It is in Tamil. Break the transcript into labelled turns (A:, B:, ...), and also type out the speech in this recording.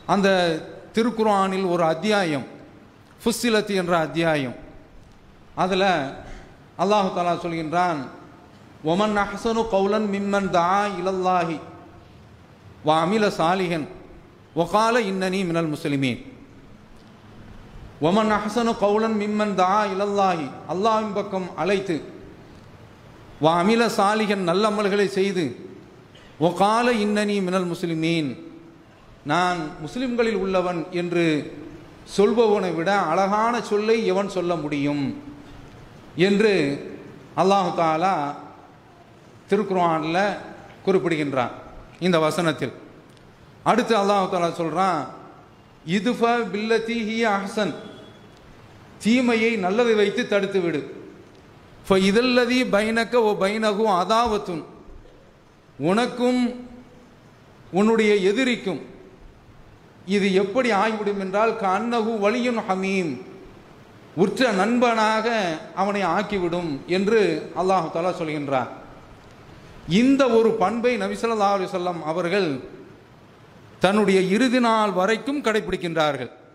A: அந்த திருக்குர்ஆனில் ஒரு அத்தியாயம் ஃபுஸ்ஸிலத் என்ற அத்தியாயம் அதில் அல்லாஹு தாலா சொல்கின்றான் ஒமன் அஹ்சனு கௌலன் மிம்மன் தா இலல்லாஹி வ அமில சாலிஹன் ஒகால இன்னனி மினல் முஸ்லிமீன் ஒமன் அஹ்சனு கௌலன் மிம்மன் தா இலல்லாஹி அல்லாஹ்வின் பக்கம் அழைத்து வ அமில சாலிகன் நல்ல அமல்களை செய்து ஒகால இன்னனி மினல் முஸ்லிமீன் நான் முஸ்லிம்களில் உள்ளவன் என்று சொல்பவனை விட அழகான சொல்லை எவன் சொல்ல முடியும் என்று அல்லாஹு தாலா திருக்குர்ஆனில் குறிப்பிடுகின்றான் இந்த வசனத்தில் அடுத்து அல்லாஹு தாலா சொல்கிறான் இதுஃப பில்லதி ஹிய அஹ்சன் தீமையை நல்லதை வைத்து தடுத்து விடு ஃப இதல்லதி பைனக்க ஓ பைனகு அதாவத்துன் உனக்கும் உன்னுடைய எதிரிக்கும் இது எப்படி ஆகிவிடும் என்றால் கண்ணகு வலியுன் ஹமீம் உற்ற நண்பனாக அவனை ஆக்கிவிடும் என்று அல்லாஹு தாலா சொல்கின்றார் இந்த ஒரு பண்பை நபிசல்லா அலுவலம் அவர்கள் தன்னுடைய இறுதி நாள் வரைக்கும் கடைபிடிக்கின்றார்கள்